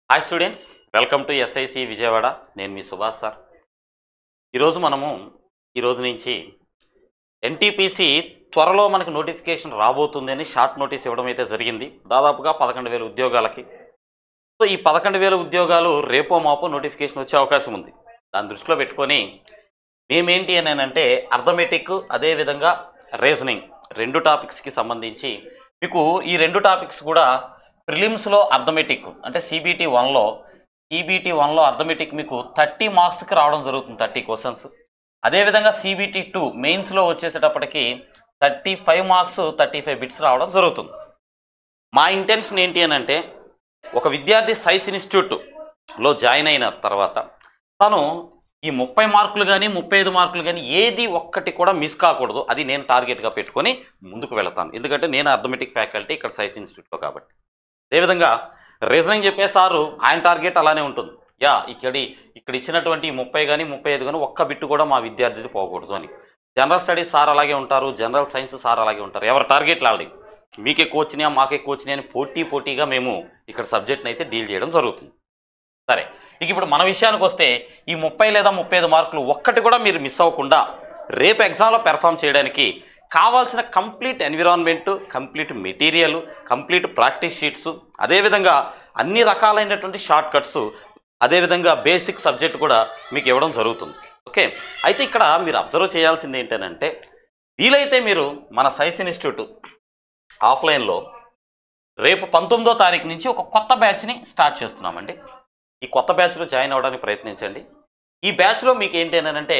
Hi students welcome to SIC Vijayawada నేను మీ Subhash sir ఈరోజు మనము ఈరోజు నుంచి ఎన్టీపీసీ త్వరలో మనకి నోటిఫికేషన్ రాబోతుంది అని షార్ట్ నోటీస్ ఇవ్వడం అయితే జరిగింది దాదాపుగా పదకొండు వేల ఉద్యోగాలకి సో ఈ పదకొండు వేల ఉద్యోగాలు రేపో మాపో నోటిఫికేషన్ వచ్చే అవకాశం ఉంది దాన్ని దృష్టిలో పెట్టుకొని మేమేంటి అని అంటే అర్థమెటిక్ అదేవిధంగా రీజనింగ్ రెండు టాపిక్స్కి సంబంధించి మీకు ఈ రెండు టాపిక్స్ కూడా ప్రిలిమ్స్లో అర్థమెటిక్ అంటే సిబిటి వన్లో సిబిటి వన్లో అర్థమెటిక్ మీకు థర్టీ మార్క్స్కి రావడం జరుగుతుంది థర్టీ క్వశ్చన్స్ అదేవిధంగా సిబిటి టూ మెయిన్స్లో వచ్చేసేటప్పటికి thirty five marks thirty five bits రావడం జరుగుతుంది మా ఇంటెన్షన్ ఏంటి అని అంటే ఒక విద్యార్థి సైన్స్ ఇన్స్టిట్యూట్లో జాయిన్ అయిన తర్వాత తను ఈ ముప్పై మార్కులు కానీ ముప్పై ఐదు మార్కులు కానీ ఏది ఒక్కటి కూడా మిస్ కాకూడదు అది నేను టార్గెట్గా పెట్టుకొని ముందుకు వెళతాను ఎందుకంటే నేను అర్థమెటిక్ ఫ్యాకల్టీ ఇక్కడ సైన్స్ ఇన్స్టిట్యూట్లో కాబట్టి అదేవిధంగా రీజనింగ్ చెప్పే సారు ఆయన టార్గెట్ అలానే ఉంటుంది యా ఇక్కడి ఇక్కడ ఇచ్చినటువంటి ముప్పై కానీ ముప్పై ఐదు కానీ ఒక్క బిట్టు కూడా మా విద్యార్థిది పోకూడదు అని జనరల్ స్టడీస్ సార్ అలాగే ఉంటారు జనరల్ సైన్స్ సార్ అలాగే ఉంటారు ఎవరి టార్గెట్లు ఆల్రెడీ మీకే కోచ్నియా మాకే కోచ్నియా అని పోటీ పోటీగా మేము ఇక్కడ సబ్జెక్ట్ని అయితే డీల్ చేయడం జరుగుతుంది సరే ఇక ఇప్పుడు మన విషయానికి వస్తే ఈ ముప్పై లేదా ముప్పై ఐదు మార్కులు ఒక్కటి కూడా మీరు మిస్ అవ్వకుండా రేపు ఎగ్జామ్లో పెర్ఫామ్ చేయడానికి కావాల్సిన complete environment complete material complete practice sheets అదేవిధంగా అన్ని రకాలైనటువంటి షార్ట్ కట్స్ అదేవిధంగా బేసిక్ సబ్జెక్ట్ కూడా మీకు ఇవ్వడం జరుగుతుంది ఓకే అయితే ఇక్కడ మీరు అబ్జర్వ్ చేయాల్సింది ఏంటంటే వీలైతే మీరు మన సైన్స్ ఇన్స్టిట్యూట్ ఆఫ్లైన్లో రేపు పంతొమ్మిదో తారీఖు నుంచి ఒక కొత్త బ్యాచ్ని స్టార్ట్ చేస్తున్నామండి ఈ కొత్త బ్యాచ్లో జాయిన్ అవ్వడానికి ప్రయత్నించండి ఈ బ్యాచ్లో మీకు ఏంటి అని అంటే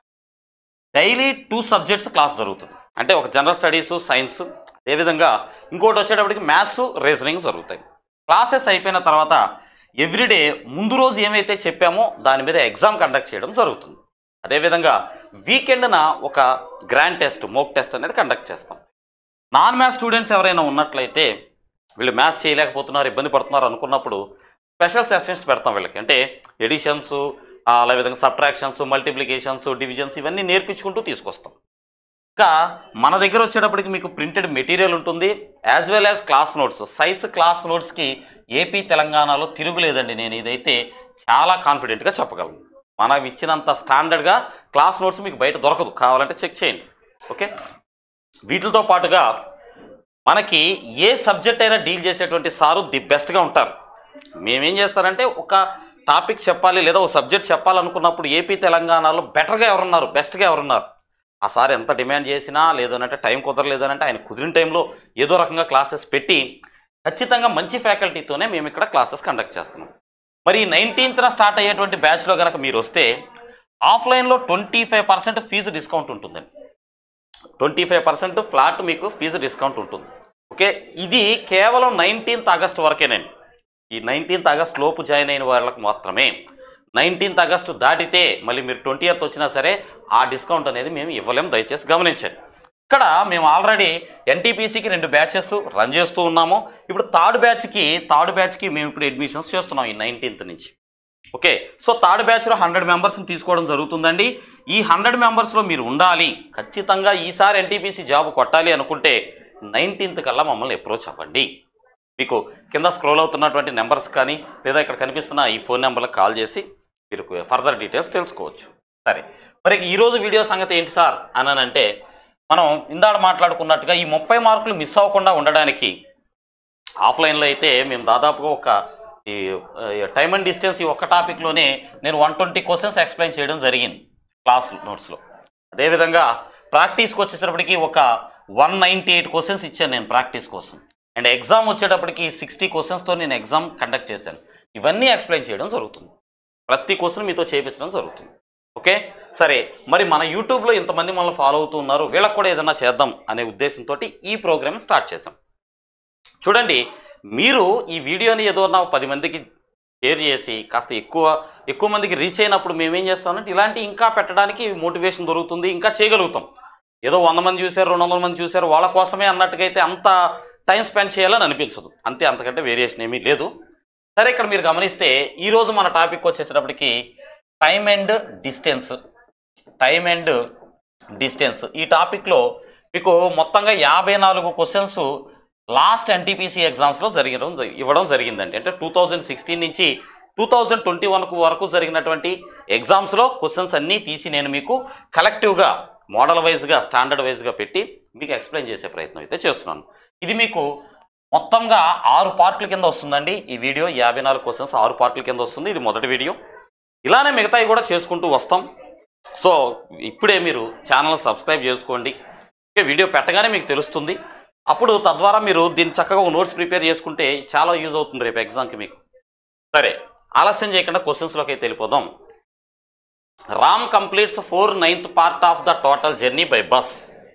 డైలీ టూ సబ్జెక్ట్స్ క్లాస్ జరుగుతుంది అంటే ఒక జనరల్ స్టడీస్ సైన్స్ అదేవిధంగా ఇంకోటి వచ్చేటప్పటికి మ్యాథ్స్ రీజనింగ్ జరుగుతాయి క్లాసెస్ అయిపోయిన తర్వాత ఎవ్రీడే ముందు రోజు ఏమైతే చెప్పామో దాని మీద ఎగ్జామ్ కండక్ట్ చేయడం జరుగుతుంది అదేవిధంగా వీకెండ్న ఒక గ్రాండ్ టెస్ట్ మోక్ టెస్ట్ అనేది కండక్ట్ చేస్తాం నాన్ మ్యాథ్స్ స్టూడెంట్స్ ఎవరైనా ఉన్నట్లయితే వీళ్ళు మ్యాథ్స్ చేయలేకపోతున్నారు ఇబ్బంది పడుతున్నారు అనుకున్నప్పుడు స్పెషల్ సెషన్స్ పెడతాం వీళ్ళకి అంటే ఎడిషన్స్ అదేవిధంగా సబ్ట్రాక్షన్స్ మల్టిప్లికేషన్స్ డివిజన్స్ ఇవన్నీ నేర్పించుకుంటూ తీసుకొస్తాం ఇంకా మన దగ్గర వచ్చేటప్పటికి మీకు ప్రింటెడ్ మెటీరియల్ ఉంటుంది as well as class notes science class నోట్స్కి ఏపీ తెలంగాణలో తిరుగులేదండి నేను ఇదైతే చాలా కాన్ఫిడెంట్గా చెప్పగలను మనం ఇచ్చినంత స్టాండర్డ్గా క్లాస్ నోట్స్ మీకు బయట దొరకదు కావాలంటే చెక్ చేయండి ఓకే వీటితో పాటుగా మనకి ఏ సబ్జెక్ట్ అయినా డీల్ చేసేటువంటి సారు ది బెస్ట్గా ఉంటారు మేమేం చేస్తారంటే ఒక టాపిక్ చెప్పాలి లేదా ఒక సబ్జెక్ట్ చెప్పాలనుకున్నప్పుడు ఏపీ తెలంగాణలో బెటర్గా ఎవరున్నారు బెస్ట్గా ఎవరున్నారు ఆ సార్ ఎంత డిమాండ్ చేసినా లేదనంటే టైం కుదరలేదనంటే ఆయన కుదిరిన టైంలో ఏదో రకంగా క్లాసెస్ పెట్టి ఖచ్చితంగా మంచి ఫ్యాకల్టీతోనే మేము ఇక్కడ క్లాసెస్ కండక్ట్ చేస్తున్నాం మరి నైన్టీన్త్న స్టార్ట్ అయ్యేటువంటి బ్యాచ్లో కనుక మీరు వస్తే ఆఫ్లైన్లో twenty five percent fee discount ఉంటుందండి ట్వంటీ ఫైవ్ పర్సెంట్ ఫ్లాట్ మీకు ఫీజు డిస్కౌంట్ ఉంటుంది ఓకే ఇది కేవలం నైన్టీన్త్ ఆగస్ట్ వరకేనండి ఈ నైన్టీన్త్ ఆగస్ట్ లోపు జాయిన్ అయిన వాళ్ళకి మాత్రమే నైన్టీన్త్ ఆగస్టు దాటితే మళ్ళీ మీరు ట్వంటీ ఎయిత్ వచ్చినా సరే ఆ డిస్కౌంట్ అనేది మేము ఇవ్వలేం దయచేసి గమనించండి ఇక్కడ మేము ఆల్రెడీ ఎన్టీపీసీకి రెండు బ్యాచెస్ రన్ చేస్తూ ఉన్నాము ఇప్పుడు థర్డ్ బ్యాచ్కి థర్డ్ బ్యాచ్కి మేము ఇప్పుడు అడ్మిషన్స్ చేస్తున్నాం ఈ నైన్టీన్త్ నుంచి ఓకే సో థర్డ్ బ్యాచ్లో హండ్రెడ్ మెంబర్స్ని తీసుకోవడం జరుగుతుందండి ఈ హండ్రెడ్ మెంబర్స్లో మీరు ఉండాలి ఖచ్చితంగా ఈసారి ఎన్టీపీసీ జాబ్ కొట్టాలి అనుకుంటే నైన్టీన్త్ కల్లా మమ్మల్ని అప్రోచ్ అవ్వండి మీకు కింద స్క్రోల్ అవుతున్నటువంటి నెంబర్స్ కానీ లేదా ఇక్కడ కనిపిస్తున్న ఈ ఫోన్ నెంబర్లకు కాల్ చేసి మీరు ఫర్దర్ డీటెయిల్స్ తెలుసుకోవచ్చు సరే మరి ఈరోజు వీడియో సంగతి ఏంటి సార్ అని అంటే మనం ఇందాడ మాట్లాడుకున్నట్టుగా ఈ ముప్పై మార్కులు మిస్ అవ్వకుండా ఉండడానికి ఆఫ్లైన్లో అయితే మేము దాదాపుగా ఒక ఈ టైమ్ అండ్ డిస్టెన్స్ ఈ ఒక్క టాపిక్లోనే నేను వన్ ట్వంటీ క్వశ్చన్స్ ఎక్స్ప్లెయిన్ చేయడం జరిగింది క్లాస్ నోట్స్లో అదేవిధంగా ప్రాక్టీస్కి వచ్చేటప్పటికి ఒక వన్ నైంటీ ఎయిట్ క్వశ్చన్స్ ఇచ్చాను నేను ప్రాక్టీస్ కోసం అండ్ ఎగ్జామ్ వచ్చేటప్పటికి సిక్స్టీ క్వశ్చన్స్తో నేను ఎగ్జామ్ కండక్ట్ చేశాను ఇవన్నీ ఎక్స్ప్లెయిన్ చేయడం జరుగుతుంది ప్రతి క్వశ్చన్ మీతో చేయించడం జరుగుతుంది ఓకే సరే మరి మన యూట్యూబ్లో ఇంతమంది మనల్ని ఫాలో అవుతూ ఉన్నారు వీళ్ళకి కూడా ఏదైనా చేద్దాం అనే ఉద్దేశంతో ఈ ప్రోగ్రామ్ స్టార్ట్ చేశాం చూడండి మీరు ఈ వీడియోని ఏదో నా పది మందికి షేర్ చేసి కాస్త ఎక్కువ ఎక్కువ మందికి రీచ్ అయినప్పుడు మేమేం చేస్తామంటే ఇలాంటి ఇంకా పెట్టడానికి మోటివేషన్ దొరుకుతుంది ఇంకా చేయగలుగుతాం ఏదో వంద మంది చూశారు రెండు వందల మంది చూశారు వాళ్ళ కోసమే అన్నట్టుగా అయితే అంత టైం స్పెండ్ చేయాలని అనిపించదు అంతే అంతకంటే వేరియేషన్ ఏమీ లేదు సరే ఇక్కడ మీరు గమనిస్తే ఈరోజు మన టాపిక్ వచ్చేసేటప్పటికి time and distance time and distance ఈ టాపిక్లో మీకు మొత్తంగా యాభై నాలుగు క్వశ్చన్స్ లాస్ట్ ఎన్టీపీసీ ఎగ్జామ్స్లో జరిగడం ఇవ్వడం జరిగిందండి అంటే టూ థౌజండ్ సిక్స్టీన్ నుంచి టూ థౌజండ్ ట్వంటీ వన్కు వరకు జరిగినటువంటి ఎగ్జామ్స్లో క్వశ్చన్స్ అన్నీ తీసి నేను మీకు కలెక్టివ్గా మోడల్ వైజ్గా స్టాండర్డ్ వైజ్గా పెట్టి మీకు ఎక్స్ప్లెయిన్ చేసే ప్రయత్నం అయితే చేస్తున్నాను ఇది మీకు మొత్తంగా ఆరు పార్ట్ల కింద వస్తుందండి ఈ వీడియో యాభై నాలుగు క్వశ్చన్స్ ఆరు పార్ట్ల కింద వస్తుంది ఇది మొదటి వీడియో ఇలానే మిగతాయి కూడా చేసుకుంటూ వస్తాం సో ఇప్పుడే మీరు ఛానల్ సబ్స్క్రైబ్ చేసుకోండి ఓకే వీడియో పెట్టగానే మీకు తెలుస్తుంది అప్పుడు తద్వారా మీరు దీన్ని చక్కగా ఒక నోట్స్ ప్రిపేర్ చేసుకుంటే చాలా యూజ్ అవుతుంది రేపు ఎగ్జామ్కి మీకు సరే ఆలస్యం చేయకుండా క్వశ్చన్స్లోకి అయితే వెళ్ళిపోదాం Ram completes four ninth part of the total journey by bus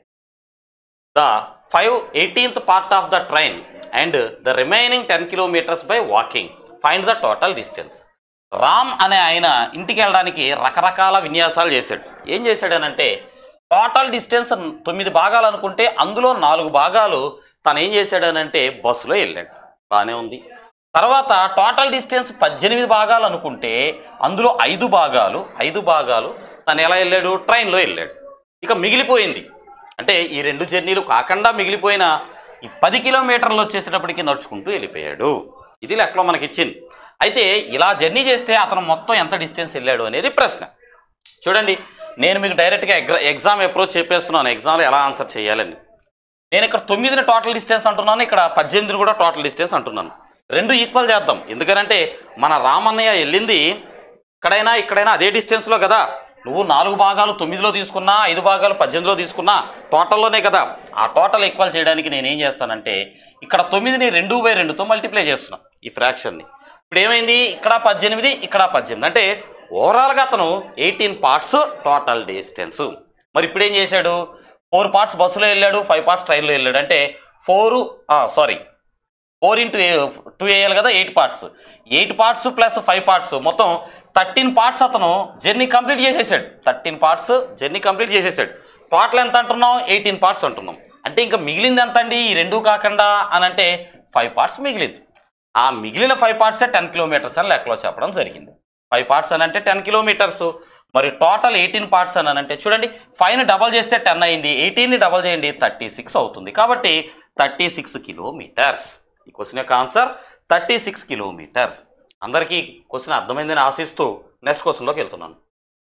the five eighteenth part of the train and the remaining ten kilometres by walking find the total distance Ram అనే ఆయన ఇంటికి వెళ్ళడానికి రకరకాల విన్యాసాలు చేశాడు ఏం చేశాడనంటే టోటల్ డిస్టెన్స్ తొమ్మిది భాగాలు అనుకుంటే అందులో నాలుగు భాగాలు తను ఏం చేశాడనంటే బస్సులో వెళ్ళాడు బాగానే ఉంది తర్వాత టోటల్ డిస్టెన్స్ పద్దెనిమిది భాగాలు అనుకుంటే అందులో ఐదు భాగాలు ఐదు భాగాలు తను ఎలా వెళ్ళాడు ట్రైన్లో వెళ్ళాడు ఇక మిగిలిపోయింది అంటే ఈ రెండు జర్నీలు కాకుండా మిగిలిపోయిన ఈ పది కిలోమీటర్లు వచ్చేసేటప్పటికి నడుచుకుంటూ వెళ్ళిపోయాడు ఇది లెక్కలో మనకి ఇచ్చింది అయితే ఇలా జర్నీ చేస్తే అతను మొత్తం ఎంత డిస్టెన్స్ వెళ్ళాడు అనేది ప్రశ్న చూడండి నేను మీకు డైరెక్ట్గా ఎగ్జా ఎగ్జామ్ అప్రోచ్ చెప్పేస్తున్నాను ఎగ్జామ్లో ఎలా ఆన్సర్ చేయాలని నేను ఇక్కడ తొమ్మిదిని టోటల్ డిస్టెన్స్ అంటున్నాను ఇక్కడ పద్దెనిమిదిని కూడా టోటల్ డిస్టెన్స్ అంటున్నాను రెండు ఈక్వల్ చేద్దాం ఎందుకనంటే మన రామన్నయ్య వెళ్ళింది ఇక్కడైనా ఇక్కడైనా అదే డిస్టెన్స్లో కదా నువ్వు నాలుగు భాగాలు తొమ్మిదిలో తీసుకున్నా ఐదు భాగాలు పద్దెనిమిదిలో తీసుకున్నా టోటల్లోనే కదా ఆ టోటల్ ఈక్వల్ చేయడానికి నేను ఏం చేస్తానంటే ఇక్కడ తొమ్మిదిని రెండు బై రెండుతో మల్టిప్లై చేస్తున్నా ఈ ఫ్రాక్షన్ని ఇప్పుడు ఏమైంది ఇక్కడ పద్దెనిమిది ఇక్కడ పద్దెనిమిది అంటే ఓవరాల్గా అతను ఎయిటీన్ పార్ట్స్ టోటల్ డిస్టెన్స్ మరి ఇప్పుడు ఏం చేశాడు ఫోర్ పార్ట్స్ బస్సులో వెళ్ళాడు ఫైవ్ పార్ట్స్ ట్రైన్లో వెళ్ళాడు అంటే four sorry four into two వేయాలి కదా eight parts eight parts plus five parts మొత్తం థర్టీన్ పార్ట్స్ అతను జర్నీ కంప్లీట్ చేసేసాడు థర్టీన్ పార్ట్స్ జర్నీ కంప్లీట్ చేసేసాడు టోటల్ ఎంత అంటున్నాం ఎయిటీన్ పార్ట్స్ అంటున్నాం అంటే ఇంకా మిగిలింది ఎంత అండి ఈ రెండు కాకుండా అని అంటే ఫైవ్ పార్ట్స్ మిగిలింది ఆ మిగిలిన ఫైవ్ పార్ట్సే టెన్ కిలోమీటర్స్ అని లెక్కలో చెప్పడం జరిగింది ఫైవ్ పార్ట్స్ అని అంటే టెన్ కిలోమీటర్స్ మరి టోటల్ ఎయిటీన్ పార్ట్స్ అని అంటే చూడండి ఫైవ్ డబల్ చేస్తే టెన్ అయింది ఎయిటీన్ని డబల్ చేయండి థర్టీ సిక్స్ అవుతుంది కాబట్టి థర్టీ సిక్స్ కిలోమీటర్స్ ఈ క్వశ్చన్ యొక్క ఆన్సర్ థర్టీ సిక్స్ కిలోమీటర్స్ అందరికీ క్వశ్చన్ అర్థమైందని ఆశిస్తూ నెక్స్ట్ క్వశ్చన్లోకి వెళ్తున్నాను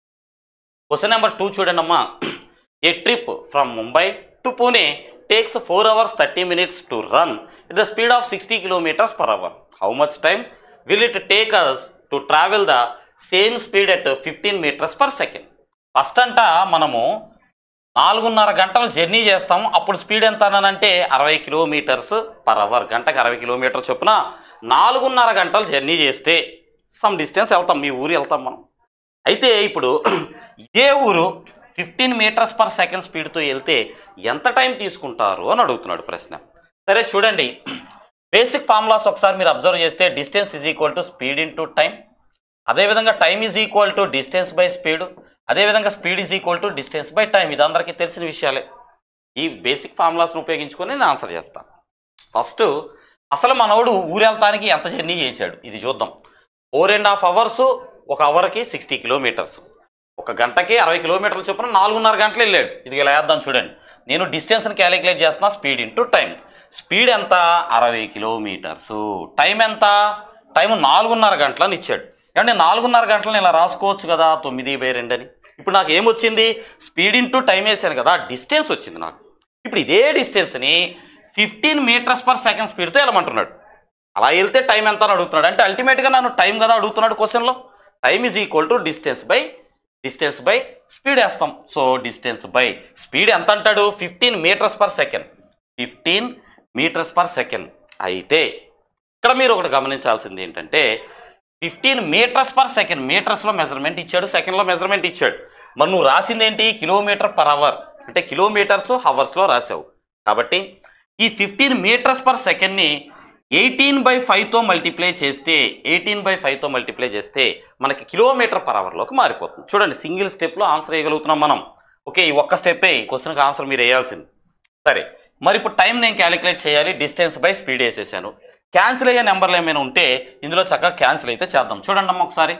క్వశ్చన్ నెంబర్ టూ చూడండి అమ్మా a trip from Mumbai to Pune takes four hours thirty minutes to run with the speed of sixty kilometres per hour how much time will it take us to travel the same speed at fifteen metres per second first అంట మనము నాలుగున్నర గంటలు journey చేస్తాము అప్పుడు speed ఎంత అన్నానంటే అరవై kilometres per hour గంటకు అరవై కిలోమీటర్ చొప్పున నాలుగున్నర గంటలు జర్నీ చేస్తే సమ్ డిస్టెన్స్ వెళ్తాం మీ ఊరు వెళ్తాం మనం అయితే ఇప్పుడు ఇదే ఊరు ఫిఫ్టీన్ మీటర్స్ పర్ సెకండ్ స్పీడ్తో వెళ్తే ఎంత టైం తీసుకుంటారు అని అడుగుతున్నాడు ప్రశ్న సరే చూడండి బేసిక్ ఫార్ములాస్ ఒకసారి మీరు అబ్జర్వ్ చేస్తే distance is equal to speed into time టైం అదేవిధంగా time is equal to distance by speed అదేవిధంగా speed is equal to distance by time ఇది అందరికీ తెలిసిన విషయాలే ఈ బేసిక్ ఫార్ములాస్ను ఉపయోగించుకొని నేను ఆన్సర్ చేస్తాను ఫస్ట్ అసలు మనోడు ఊరెళ్తానికి ఎంత జర్నీ చేశాడు ఇది చూద్దాం ఫోర్ అండ్ హాఫ్ అవర్స్ ఒక అవర్కి సిక్స్టీ కిలోమీటర్స్ ఒక గంటకి అరవై కిలోమీటర్ల చొప్పున నాలుగున్నర గంటలు వెళ్ళాడు ఇది ఇలా వేద్దాం చూడండి నేను డిస్టెన్స్ని క్యాలిక్యులేట్ చేస్తున్నా స్పీడ్ ఇంటూ టైం స్పీడ్ ఎంత అరవై కిలోమీటర్స్ టైం ఎంత టైం నాలుగున్నర గంటలని ఇచ్చాడు అంటే నాలుగున్నర గంటలను ఇలా రాసుకోవచ్చు కదా తొమ్మిది బై రెండు అని ఇప్పుడు నాకు ఏమొచ్చింది స్పీడ్ ఇంటూ టైం వేసాను కదా డిస్టెన్స్ వచ్చింది నాకు ఇప్పుడు ఇదే డిస్టెన్స్ని ఫిఫ్టీన్ మీటర్స్ పర్ సెకండ్ స్పీడ్తో వెళ్ళమంటున్నాడు అలా వెళ్తే టైం ఎంత అని అడుగుతున్నాడు అంటే అల్టిమేట్గా నన్ను టైం కదా అడుగుతున్నాడు క్వశ్చన్లో time is equal to distance by distance by speed వేస్తాం సో డిస్టెన్స్ బై స్పీడ్ ఎంత అంటాడు fifteen metres per second fifteen metres per second అయితే ఇక్కడ మీరు ఒకటి గమనించాల్సింది ఏంటంటే ఫిఫ్టీన్ మీటర్స్ పర్ సెకండ్ మీటర్స్లో మెజర్మెంట్ ఇచ్చాడు సెకండ్లో మెజర్మెంట్ ఇచ్చాడు మరి నువ్వు రాసింది ఏంటి కిలోమీటర్ పర్ అవర్ అంటే కిలోమీటర్స్ హవర్స్లో రాసావు కాబట్టి ఈ ఫిఫ్టీన్ మీటర్స్ పర్ సెకండ్ని ఎయిటీన్ బై ఫైవ్తో మల్టిప్లై చేస్తే ఎయిటీన్ బై ఫైవ్తో మల్టిప్లై చేస్తే మనకి కిలోమీటర్ పర్ అవర్లోకి మారిపోతుంది చూడండి సింగిల్ స్టెప్లో ఆన్సర్ వేయగలుగుతున్నాం మనం ఓకే ఈ ఒక్క స్టెప్పే ఈ క్వశ్చన్కి ఆన్సర్ మీరు వేయాల్సింది సరే మరి ఇప్పుడు టైం నేను క్యాలిక్యులేట్ చేయాలి డిస్టెన్స్ బై స్పీడ్ వేసేసాను క్యాన్సిల్ అయ్యే నెంబర్లు ఏమైనా ఉంటే ఇందులో చక్కగా క్యాన్సిల్ అయితే చేద్దాం చూడండి అమ్మ ఒకసారి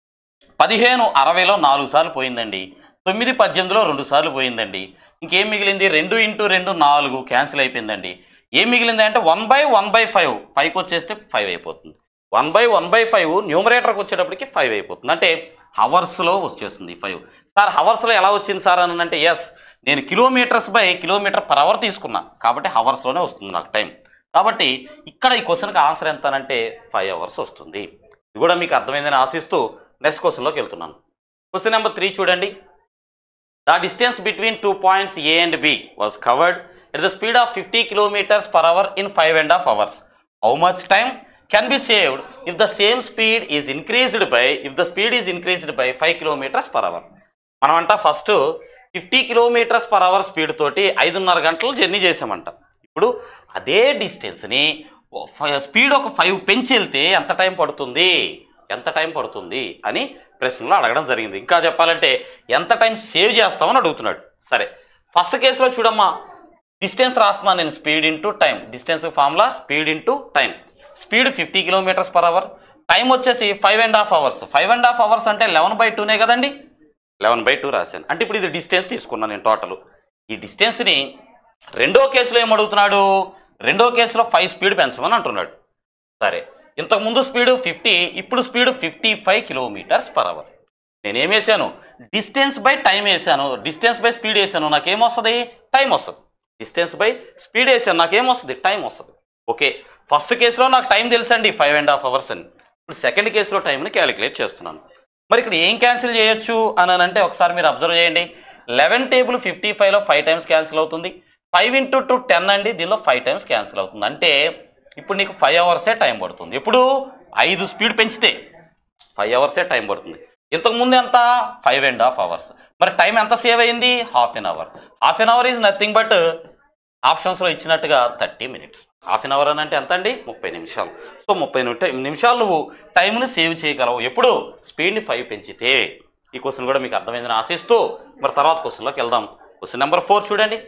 పదిహేను అరవైలో నాలుగు సార్లు పోయిందండి తొమ్మిది పద్దెనిమిదిలో రెండు సార్లు పోయిందండి ఇంకేం మిగిలింది రెండు ఇంటూ రెండు నాలుగు క్యాన్సిల్ అయిపోయిందండి ఏం మిగిలింది అంటే one by one by five పైకి వచ్చేస్తే ఫైవ్ అయిపోతుంది one by one by five న్యూమరేటర్కి వచ్చేటప్పటికి ఫైవ్ అయిపోతుంది అంటే హవర్స్లో వచ్చేస్తుంది ఫైవ్ సార్ హవర్స్లో ఎలా వచ్చింది సార్ అని అంటే ఎస్ నేను kilometres by kilometre per hour తీసుకున్నా కాబట్టి హవర్స్లోనే వస్తుంది నాకు టైం కాబట్టి ఇక్కడ ఈ క్వశ్చన్కి ఆన్సర్ ఎంత అంటే ఫైవ్ అవర్స్ వస్తుంది ఇది కూడా మీకు అర్థమైందని ఆశిస్తూ నెక్స్ట్ క్వశ్చన్లోకి వెళ్తున్నాను క్వశ్చన్ నెంబర్ త్రీ చూడండి the distance between two points A and B was covered at the speed of fifty kilometres per hour in five and half hours how much time can be saved if the same speed is increased by if the speed is increased by five kilometres per hour మనం అంట first fifty kilometres per hour speed తోటి ఐదున్నర గంటలు journey చేసామంట ఇప్పుడు అదే డిస్టెన్స్ని speed ఒక five పెంచి వెళ్తే ఎంత టైం పడుతుంది ఎంత టైం పడుతుంది అని ప్రశ్నలో అడగడం జరిగింది ఇంకా చెప్పాలంటే ఎంత టైం సేవ్ చేస్తామని అడుగుతున్నాడు సరే ఫస్ట్ కేసులో చూడమ్మా డిస్టెన్స్ రాస్తున్నాను నేను speed into time distance formula speed into time speed fifty kilometres per hour time వచ్చేసి five and half hours five and half hours అంటే లెవెన్ బై టూనే కదండి లెవెన్ బై టూ రాశాను అంటే ఇప్పుడు ఇది డిస్టెన్స్ తీసుకున్నాను నేను టోటల్ ఈ డిస్టెన్స్ని రెండో కేసులో ఏమడుగుతున్నాడు రెండో కేసులో ఫైవ్ స్పీడ్ పెంచమని అంటున్నాడు సరే ఇంతకు ముందు స్పీడ్ ఫిఫ్టీ ఇప్పుడు speed fifty five kilometres per hour నేనేం వేసాను డిస్టెన్స్ బై టైం వేసాను డిస్టెన్స్ బై స్పీడ్ వేసాను నాకేమొస్తుంది టైం వస్తుంది డిస్టెన్స్ బై స్పీడ్ వేసాను నాకేమొస్తుంది టైం వస్తుంది ఓకే ఫస్ట్ కేసులో నాకు టైం తెలుసండి ఫైవ్ అండ్ హాఫ్ అవర్స్ అని ఇప్పుడు సెకండ్ కేసులో టైంని క్యాలిక్యులేట్ చేస్తున్నాను మరి ఇక్కడ ఏం క్యాన్సిల్ చేయొచ్చు అని అని అంటే ఒకసారి మీరు అబ్జర్వ్ చేయండి లెవెన్ టేబుల్ ఫిఫ్టీ ఫైవ్లో ఫైవ్ టైమ్స్ క్యాన్సిల్ అవుతుంది ఫైవ్ ఇంటూ టూ టెన్ అండి దీనిలో ఫైవ్ టైమ్స్ క్యాన్సిల్ అవుతుంది అంటే ఇప్పుడు నీకు ఫైవ్ అవర్సే టైం పడుతుంది ఇప్పుడు ఐదు స్పీడ్ పెంచితే ఫైవ్ అవర్సే టైం పడుతుంది ఇంతకు ముందు ఎంత ఫైవ్ అండ్ హాఫ్ అవర్స్ మరి టైం ఎంత సేవ్ అయింది half an hour half an hour is nothing but ఆప్షన్స్లో ఇచ్చినట్టుగా thirty minutes half an hour అని అంటే ఎంత అండి ముప్పై నిమిషాలు సో ముప్పై ని- నిమిషాలు నువ్వు టైంని సేవ్ చేయగలవు ఎప్పుడు స్పీడ్ని ఫైవ్ పెంచితే ఈ క్వశ్చన్ కూడా మీకు అర్థమైందని ఆశిస్తూ మరి తర్వాత క్వశ్చన్లోకి వెళ్దాం క్వశ్చన్ నెంబర్ ఫోర్ చూడండి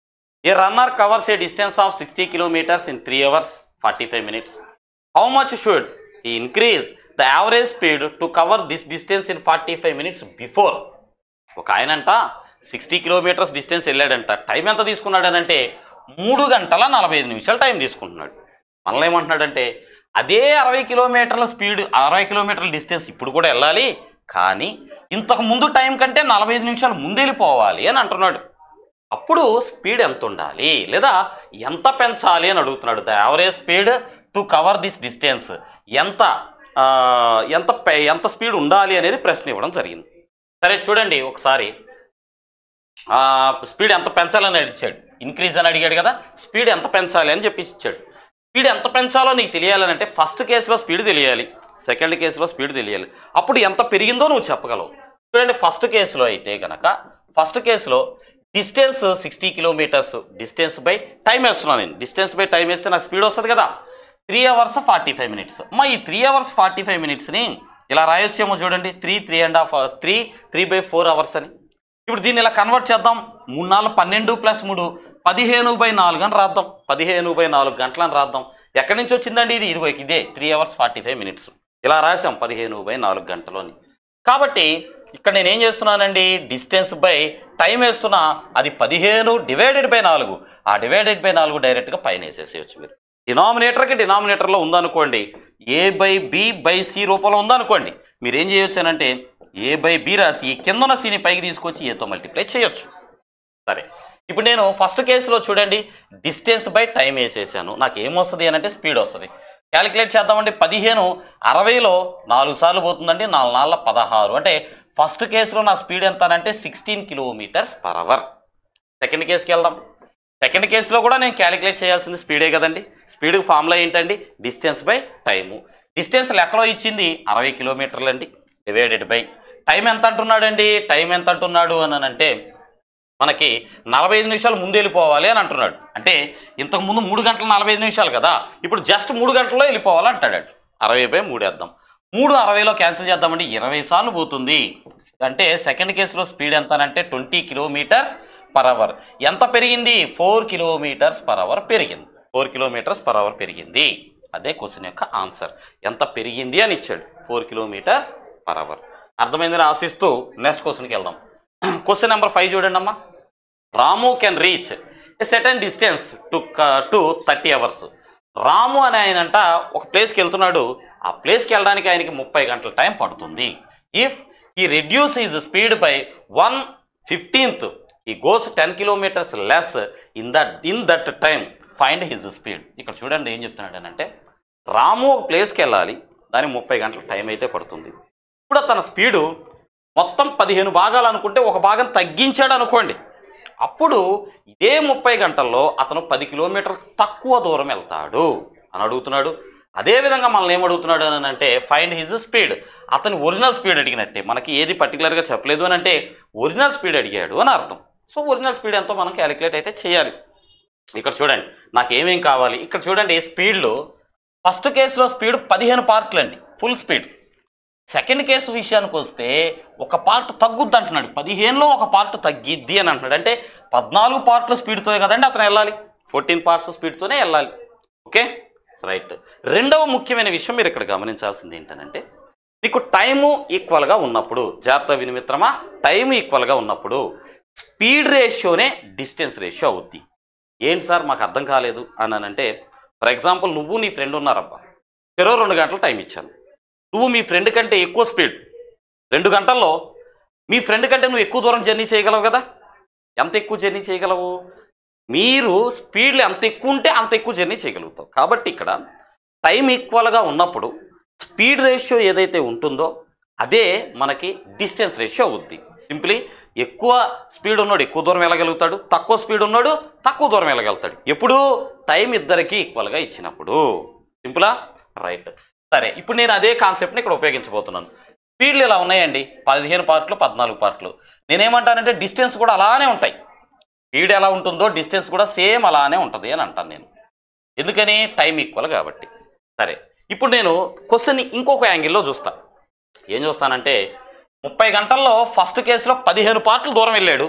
a runner covers a distance of sixty kilometres in three hours forty five minutes how much should he increase the average speed to cover this distance in forty five minutes before ఒక ఆయనంట sixty kilometres distance వెళ్ళాడంట time ఎంత తీసుకున్నాడనంటే మూడు గంటల నలభై ఐదు నిమిషాలు టైం తీసుకుంటున్నాడు మనలో ఏమంటున్నాడంటే అదే అరవై కిలోమీటర్ల స్పీడ్ అరవై కిలోమీటర్ల డిస్టెన్స్ ఇప్పుడు కూడా వెళ్ళాలి కానీ ఇంతకు ముందు టైం కంటే నలభై ఐదు నిమిషాలు ముందు వెళ్ళిపోవాలి అని అంటున్నాడు అప్పుడు స్పీడ్ ఎంత ఉండాలి లేదా ఎంత పెంచాలి అని అడుగుతున్నాడు the average speed to cover this distance ఎంత ఆ, ఎంత పె- ఎంత స్పీడ్ ఉండాలి అనేది ప్రశ్న ఇవ్వడం జరిగింది సరే చూడండి ఒకసారి ఆ, స్పీడ్ ఎంత పెంచాలని ఇచ్చాడు ఇంక్రీజ్ అని అడిగాడు కదా స్పీడ్ ఎంత పెంచాలి అని చెప్పేసి ఇచ్చాడు స్పీడ్ ఎంత పెంచాలో నీకు తెలియాలని అంటే ఫస్ట్ కేసులో స్పీడ్ తెలియాలి సెకండ్ కేసులో స్పీడ్ తెలియాలి అప్పుడు ఎంత పెరిగిందో నువ్వు చెప్పగలవు చూడండి ఫస్ట్ కేసులో అయితే కనుక ఫస్ట్ కేసులో distance sixty kilometres distance by time వేస్తున్నాను నేను డిస్టెన్స్ బై టైం వేస్తే నాకు స్పీడ్ వస్తుంది కదా three hours forty five minutes మా ఈ త్రీ అవర్స్ ఫార్టీ ఫైవ్ మినిట్స్ని ఇలా రాయొచ్చేమో చూడండి three three and half three three by four hours అని ఇప్పుడు దీన్ని ఇలా కన్వర్ట్ చేద్దాం మూడు నాలుగు పన్నెండు ప్లస్ మూడు పదిహేను బై నాలుగు అని రాద్దాం పదిహేను బై నాలుగు గంటలని రాద్దాం ఎక్కడి నుంచి వచ్చిందండి ఇది ఇదిగో ఇదే three hours forty five minutes ఇలా రాసాం పదిహేను బై నాలుగు గంటలు అని కాబట్టి ఇక్కడ నేను ఏం చేస్తున్నానండి డిస్టెన్స్ బై టైం వేస్తున్నా అది పదిహేను డివైడెడ్ బై నాలుగు ఆ డివైడెడ్ బై నాలుగు డైరెక్ట్గా పైన వేసేసేయచ్చు మీరు డినామినేటర్కి డినామినేటర్లో ఉందనుకోండి A by B by C రూపంలో ఉందనుకోండి మీరు ఏం చేయొచ్చు అంటే ఏ బై బి రాసి ఈ కింద ఉన్న సిని పైకి తీసుకొచ్చి ఏతో మల్టిప్లై చేయొచ్చు సరే ఇప్పుడు నేను ఫస్ట్ కేసులో చూడండి డిస్టెన్స్ బై టైం వేసేసాను నాకు ఏమొస్తుంది అని అంటే స్పీడ్ వస్తుంది క్యాలిక్యులేట్ చేద్దామండి పదిహేను అరవైలో నాలుగు సార్లు పోతుందండి నాలుగు నాలుగు పదహారు అంటే ఫస్ట్ కేసులో నా స్పీడ్ ఎంత అంటే sixteen kilometres per hour second కేసుకి వెళ్దాం సెకండ్ కేసులో కూడా నేను క్యాలిక్యులేట్ చేయాల్సింది స్పీడే కదండి స్పీడ్ ఫార్ములా ఏంటండి డిస్టెన్స్ బై టైము డిస్టెన్స్ లెక్కలో ఇచ్చింది అరవై కిలోమీటర్లు అండి డివైడెడ్ బై టైం ఎంత అంటున్నాడండి టైం ఎంత అంటున్నాడు అని అంటే మనకి నలభై ఐదు నిమిషాలు ముందు వెళ్ళిపోవాలి అని అంటున్నాడు అంటే ఇంతకు ముందు మూడు గంటల నలభై ఐదు నిమిషాలు కదా ఇప్పుడు జస్ట్ మూడు గంటల్లో వెళ్ళిపోవాలి అంటాడు అరవై బై మూడు వేద్దాం మూడు అరవైలో క్యాన్సిల్ చేద్దామండి ఇరవై సార్లు పోతుంది అంటే సెకండ్ కేసులో స్పీడ్ ఎంత అంటే ట్వంటీ కిలోమీటర్స్ పర్ అవర్ ఎంత పెరిగింది ఫోర్ కిలోమీటర్స్ పర్ అవర్ పెరిగింది ఫోర్ కిలోమీటర్స్ పర్ అవర్ పెరిగింది అదే క్వశ్చన్ యొక్క ఆన్సర్ ఎంత పెరిగింది అని ఇచ్చాడు ఫోర్ కిలోమీటర్స్ పర్ అవర్ అర్థమైందని ఆశిస్తూ నెక్స్ట్ క్వశ్చన్కి వెళ్దాం క్వశ్చన్ నెంబర్ ఫైవ్ చూడండి అమ్మా Ramu can reach a certain distance to two thirty hours Ramu అని ఆయనంట ఒక ప్లేస్కి వెళ్తున్నాడు ఆ ప్లేస్కి వెళ్ళడానికి ఆయనకి ముప్పై గంటల టైం పడుతుంది if he reduce his speed by one fifteenth he goes ten kilometres less in that in that time find his speed ఇక్కడ చూడండి ఏం చెప్తున్నాడు అంటే రాము ఒక ప్లేస్కి వెళ్ళాలి దానికి ముప్పై గంటల టైం అయితే పడుతుంది ఇప్పుడు తన స్పీడు మొత్తం పదిహేను భాగాలు అనుకుంటే ఒక భాగం తగ్గించాడు అనుకోండి అప్పుడు ఇదే ముప్పై గంటల్లో అతను పది కిలోమీటర్ తక్కువ దూరం వెళ్తాడు అని అడుగుతున్నాడు అదేవిధంగా మనల్ని ఏం అడుగుతున్నాడు అని అంటే ఫైండ్ హిజ్ స్పీడ్ అతని ఒరిజినల్ స్పీడ్ అడిగినట్టే మనకి ఏది పర్టికులర్గా చెప్పలేదు అని అంటే ఒరిజినల్ స్పీడ్ అడిగాడు అని అర్థం సో ఒరిజినల్ స్పీడ్ ఎంతో మనం క్యాలిక్యులేట్ అయితే చేయాలి ఇక్కడ చూడండి నాకు ఏమేం కావాలి ఇక్కడ చూడండి స్పీడ్లో ఫస్ట్ కేసులో స్పీడ్ పదిహేను పార్ట్లు అండి ఫుల్ స్పీడ్ సెకండ్ కేసు విషయానికి వస్తే ఒక పార్ట్ తగ్గుద్ది అంటున్నాడు పదిహేనులో ఒక పార్ట్ తగ్గిద్ది అని అంటున్నాడు అంటే పద్నాలుగు పార్ట్ల స్పీడ్తో కదండి అతను వెళ్ళాలి ఫోర్టీన్ పార్ట్స్ స్పీడ్తోనే వెళ్ళాలి ఓకే రైట్ రెండవ ముఖ్యమైన విషయం మీరు ఇక్కడ గమనించాల్సింది ఏంటంటే నీకు టైము ఈక్వల్గా ఉన్నప్పుడు జాగ్రత్త వినిమిత్రమా టైం ఈక్వల్గా ఉన్నప్పుడు స్పీడ్ రేషియోనే డిస్టెన్స్ రేషియో అవుద్ది ఏంటి సార్ మాకు అర్థం కాలేదు అని అంటే ఫర్ ఎగ్జాంపుల్ నువ్వు నీ ఫ్రెండ్ ఉన్నారబ్బా చెరో రెండు గంటలు టైం ఇచ్చాను నువ్వు మీ ఫ్రెండ్ కంటే ఎక్కువ స్పీడ్ రెండు గంటల్లో మీ ఫ్రెండ్ కంటే నువ్వు ఎక్కువ దూరం జర్నీ చేయగలవు కదా ఎంత ఎక్కువ జర్నీ చేయగలవు మీరు స్పీడ్లు ఎంత ఎక్కువ ఉంటే అంత ఎక్కువ జర్నీ చేయగలుగుతావు కాబట్టి ఇక్కడ టైం ఈక్వల్గా ఉన్నప్పుడు స్పీడ్ రేషియో ఏదైతే ఉంటుందో అదే మనకి డిస్టెన్స్ రేషియో అవుద్ది సింప్లీ ఎక్కువ స్పీడ్ ఉన్నాడు ఎక్కువ దూరం వెళ్ళగలుగుతాడు తక్కువ స్పీడ్ ఉన్నాడు తక్కువ దూరం వెళ్ళగలుగుతాడు ఎప్పుడు టైం ఇద్దరికి ఈక్వల్గా ఇచ్చినప్పుడు సింపులా రైట్ సరే ఇప్పుడు నేను అదే కాన్సెప్ట్ని ఇక్కడ ఉపయోగించబోతున్నాను స్పీడ్లు ఇలా ఉన్నాయండి పదిహేను పార్ట్లు పద్నాలుగు పార్ట్లు నేనేమంటానంటే డిస్టెన్స్ కూడా అలానే ఉంటాయి స్పీడ్ ఎలా ఉంటుందో డిస్టెన్స్ కూడా సేమ్ అలానే ఉంటుంది అని అంటాను నేను ఎందుకని టైం ఈక్వల్ కాబట్టి సరే ఇప్పుడు నేను క్వశ్చన్ని ఇంకొక యాంగిల్లో చూస్తా ఏం చూస్తానంటే ముప్పై గంటల్లో ఫస్ట్ కేసులో పదిహేను పార్ట్లు దూరం వెళ్ళాడు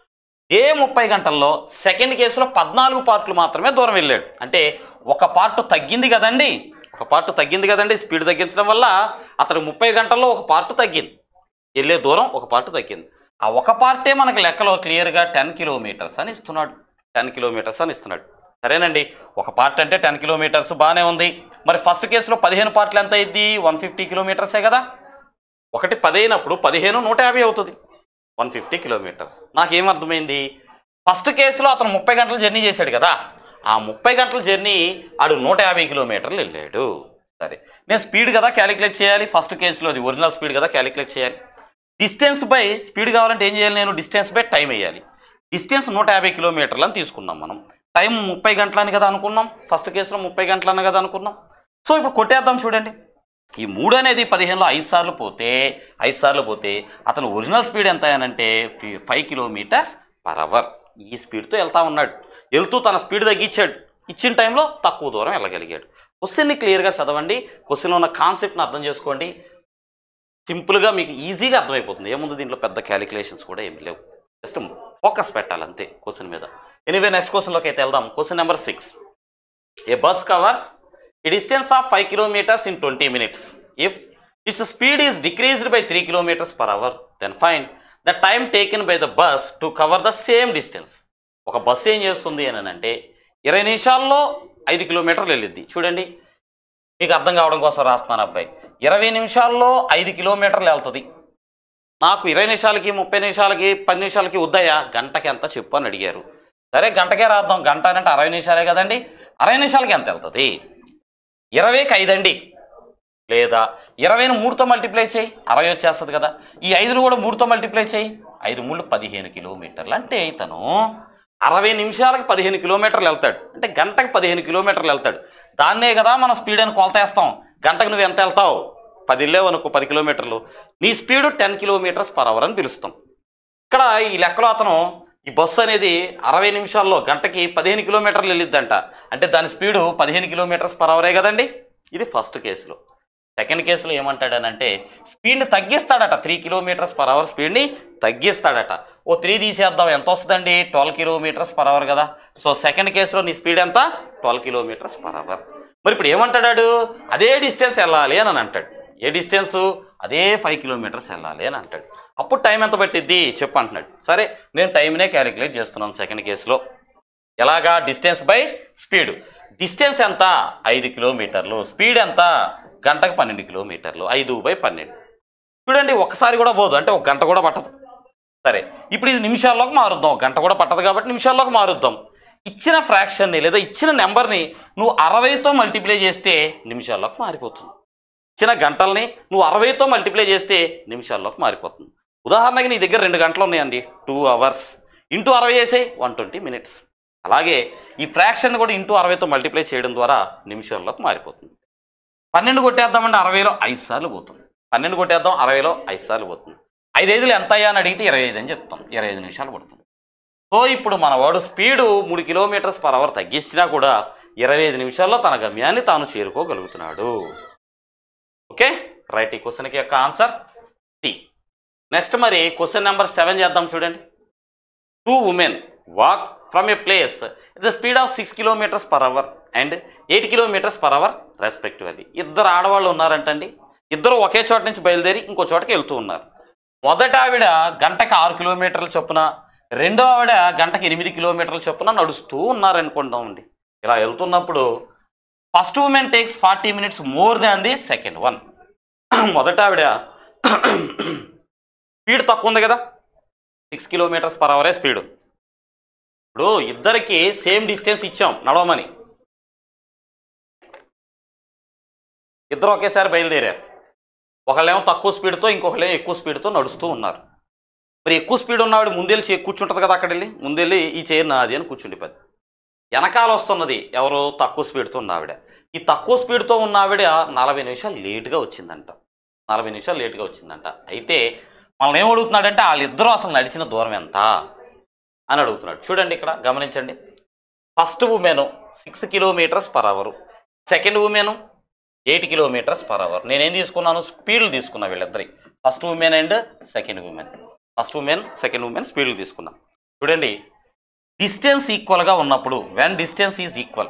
ఏ ముప్పై గంటల్లో సెకండ్ కేసులో పద్నాలుగు పార్ట్లు మాత్రమే దూరం వెళ్ళాడు అంటే ఒక పార్ట్ తగ్గింది కదండి ఒక పార్ట్ తగ్గింది కదండి స్పీడ్ తగ్గించడం వల్ల అతను ముప్పై గంటల్లో ఒక పార్ట్ తగ్గింది వెళ్ళే దూరం ఒక పార్ట్ తగ్గింది ఆ ఒక పార్టే మనకి లెక్కలో క్లియర్గా టెన్ కిలోమీటర్స్ అని ఇస్తున్నాడు టెన్ కిలోమీటర్స్ అని ఇస్తున్నాడు సరేనండి ఒక పార్ట్ అంటే టెన్ కిలోమీటర్స్ బాగానే ఉంది మరి ఫస్ట్ కేసులో పదిహేను పార్ట్లు ఎంత అయింది వన్ ఫిఫ్టీ కిలోమీటర్సే కదా ఒకటి పది అయినప్పుడు పదిహేను నూట యాభై అవుతుంది వన్ ఫిఫ్టీ కిలోమీటర్స్ నాకేం అర్థమైంది ఫస్ట్ కేసులో అతను ముప్పై గంటలు జర్నీ చేశాడు కదా ఆ ముప్పై గంటల జర్నీ ఆడు నూట యాభై కిలోమీటర్లు వెళ్ళాడు సరే నేను స్పీడ్ కదా క్యాలిక్యులేట్ చేయాలి ఫస్ట్ కేసులో అది ఒరిజినల్ స్పీడ్ కదా క్యాలిక్యులేట్ చేయాలి డిస్టెన్స్ బై స్పీడ్ కావాలంటే ఏం చేయాలి నేను డిస్టెన్స్ బై టైం వేయాలి డిస్టెన్స్ నూట యాభై కిలోమీటర్లు అని తీసుకున్నాం మనం టైం ముప్పై గంటలని కదా అనుకున్నాం ఫస్ట్ కేసులో ముప్పై గంటలని కదా అనుకున్నాం సో ఇప్పుడు కొట్టేద్దాం చూడండి ఈ మూడు అనేది పదిహేనులో ఐదు సార్లు పోతే ఐదు సార్లు పోతే అతను ఒరిజినల్ స్పీడ్ ఎంత అనంటే ఫైవ్ కిలోమీటర్స్ పర్ అవర్ ఈ స్పీడ్తో వెళ్తా ఉన్నాడు వెళ్తూ తన స్పీడ్ తగ్గించాడు ఇచ్చిన టైంలో తక్కువ దూరం వెళ్ళగలిగాడు క్వశ్చన్ని క్లియర్గా చదవండి క్వశ్చన్లో ఉన్న కాన్సెప్ట్ని అర్థం చేసుకోండి సింపుల్గా మీకు ఈజీగా అర్థమైపోతుంది ఏముంది దీంట్లో పెద్ద క్యాలిక్యులేషన్స్ కూడా ఏమి లేవు జస్ట్ ఫోకస్ పెట్టాలి అంతే క్వశ్చన్ మీద ఎనీవే నెక్స్ట్ క్వశ్చన్లోకి అయితే వెళ్దాం question number six a bus covers a distance of 5 kilometers in 20 minutes. If its speed is decreased by 3 kilometers per hour, then find the time taken by the bus to cover the same distance. ఒక bus ఏం చేస్తుంది అని అంటే ఇరవై నిమిషాల్లో ఐదు కిలోమీటర్లు వెళ్ళిద్ది చూడండి మీకు అర్థం కావడం కోసం రాస్తున్నాను అబ్బాయి ఇరవై నిమిషాల్లో ఐదు కిలోమీటర్లు వెళ్తుంది నాకు ఇరవై నిమిషాలకి ముప్పై నిమిషాలకి పది నిమిషాలకి వద్దయ్యా గంటకి ఎంత చెప్పు అని అడిగారు సరే గంటకే రాద్దాం గంట అంటే అరవై నిమిషాలే కదండి అరవై నిమిషాలకి ఎంత వెళ్తుంది ఇరవైకి ఐదండి లేదా ఇరవైని మూడుతో మల్టిప్లై చేయి అరవై వచ్చేస్తుంది కదా ఈ ఐదును కూడా మూడుతో మల్టిప్లై చేయి ఐదు మూడు పదిహేను కిలోమీటర్లు అంటే ఇతను అరవై నిమిషాలకి పదిహేను కిలోమీటర్లు వెళ్తాడు అంటే గంటకి పదిహేను కిలోమీటర్లు వెళ్తాడు దాన్నే కదా మనం స్పీడ్ అని కొలతేస్తాం గంటకు నువ్వు ఎంత వెళ్తావు పది వెళ్ళావు అనుకో పది కిలోమీటర్లు నీ speed ten kilometres per hour అని పిలుస్తాం ఇక్కడ ఈ లెక్కలో అతను ఈ బస్సు అనేది అరవై నిమిషాల్లో గంటకి పదిహేను కిలోమీటర్లు వెళ్ళిద్దంట అంటే దాని స్పీడు పదిహేను కిలోమీటర్స్ పర్ అవరే కదండి ఇది ఫస్ట్ కేసులో సెకండ్ కేసులో ఏమంటాడనంటే స్పీడ్ని తగ్గిస్తాడట త్రీ కిలోమీటర్స్ పర్ అవర్ స్పీడ్ని తగ్గిస్తాడట ఓ త్రీ తీసేద్దాం ఎంత వస్తుందండి ట్వెల్వ్ కిలోమీటర్స్ పర్ అవర్ కదా సో సెకండ్ కేసులో నీ స్పీడ్ ఎంత ట్వెల్వ్ కిలోమీటర్స్ పర్ అవర్ మరి ఇప్పుడు ఏమంటాడు అదే డిస్టెన్స్ వెళ్ళాలి అని అంటాడు ఏ డిస్టెన్సు అదే ఫైవ్ కిలోమీటర్స్ వెళ్ళాలి అని అంటాడు అప్పుడు టైం ఎంత పట్టిద్ది చెప్పు అంటున్నాడు సరే నేను టైంనే క్యాలిక్యులేట్ చేస్తున్నాను సెకండ్ కేసులో ఎలాగా డిస్టెన్స్ బై స్పీడ్ డిస్టెన్స్ ఎంత ఐదు కిలోమీటర్లు స్పీడ్ ఎంత గంటకు పన్నెండు కిలోమీటర్లు ఐదు బై పన్నెండు చూడండి ఒక్కసారి కూడా పోదు అంటే ఒక గంట కూడా పట్టదు సరే ఇప్పుడు ఇది నిమిషాల్లోకి మారుద్దాం ఒక గంట కూడా పట్టదు కాబట్టి నిమిషాల్లోకి మారుద్దాం ఇచ్చిన ఫ్రాక్షన్ని లేదా ఇచ్చిన నెంబర్ని నువ్వు అరవైతో మల్టిప్లై చేస్తే నిమిషాల్లోకి మారిపోతుంది ఇచ్చిన గంటల్ని నువ్వు అరవైతో మల్టిప్లై చేస్తే నిమిషాల్లోకి మారిపోతుంది ఉదాహరణకి నీ దగ్గర రెండు గంటలు ఉన్నాయండి టూ అవర్స్ ఇంటూ అరవై చేసే వన్ ట్వంటీ మినిట్స్ అలాగే ఈ ఫ్రాక్షన్ కూడా ఇంటూ అరవైతో మల్టిప్లై చేయడం ద్వారా నిమిషాల్లోకి మారిపోతుంది పన్నెండు కొట్టేద్దామంటే అరవైలో ఐదు సార్లు పోతుంది పన్నెండు కొట్టేద్దాం అరవైలో ఐదు సార్లు పోతుంది ఐదు ఐదులు ఎంత అయ్యా అని అడిగితే ఇరవై ఐదు అని చెప్తాం ఇరవై ఐదు నిమిషాలు పడుతుంది సో ఇప్పుడు మన వాడు స్పీడు మూడు కిలోమీటర్స్ పర్ అవర్ తగ్గించినా కూడా ఇరవై ఐదు నిమిషాల్లో తన గమ్యాన్ని తాను చేరుకోగలుగుతున్నాడు ఓకే రైట్ ఈ క్వశ్చన్కి యొక్క ఆన్సర్ సి నెక్స్ట్ మరి క్వశ్చన్ నెంబర్ సెవెన్ చేద్దాం చూడండి two women walk from a place the speed of six kilometres per hour and eight kilometres per hour respectively ఇద్దరు ఆడవాళ్ళు ఉన్నారంటండి ఇద్దరు ఒకే చోట నుంచి బయలుదేరి ఇంకో చోటకి వెళ్తూ ఉన్నారు మొదట ఆవిడ గంటకి ఆరు కిలోమీటర్ల చొప్పున రెండో ఆవిడ గంటకి ఎనిమిది కిలోమీటర్ల చొప్పున నడుస్తూ ఉన్నారనుకుంటామండి ఇలా వెళ్తున్నప్పుడు first women takes forty minutes more than the second one మొదట ఆవిడ స్పీడ్ తక్కువ ఉంది కదా సిక్స్ కిలోమీటర్స్ పర్ అవరే స్పీడ్ ఇప్పుడు ఇద్దరికి సేమ్ డిస్టెన్స్ ఇచ్చాం నడవమని ఇద్దరు ఒకేసారి బయలుదేరారు ఒకళ్ళేమో తక్కువ స్పీడ్తో ఇంకొకళ్ళేమో ఎక్కువ స్పీడ్తో నడుస్తూ ఉన్నారు మరి ఎక్కువ స్పీడ్ ఉన్నవాడు ముందెళ్ళి చే కూర్చుంటుంది కదా అక్కడ వెళ్ళి ముందెళ్ళి ఈ చైర్ నాది అని కూర్చుండిపోద్ది వెనకాల వస్తున్నది ఎవరు తక్కువ స్పీడ్తో ఉన్న ఆవిడ ఈ తక్కువ స్పీడ్తో ఉన్న ఆవిడ నలభై నిమిషాలు లేటుగా వచ్చిందంట నలభై నిమిషాలు లేటుగా వచ్చిందంట అయితే మనల్ని ఏం అడుగుతున్నాడంటే వాళ్ళిద్దరూ అసలు నడిచిన దూరం ఎంత అని అడుగుతున్నాడు చూడండి ఇక్కడ గమనించండి first women six kilometres per hour second women eight kilometres per hour నేనేం తీసుకున్నాను స్పీడ్లు తీసుకున్నా వీళ్ళిద్దరి first women and second women first women second women స్పీడ్లు తీసుకున్నాం చూడండి డిస్టెన్స్ ఈక్వల్గా ఉన్నప్పుడు when distance is equal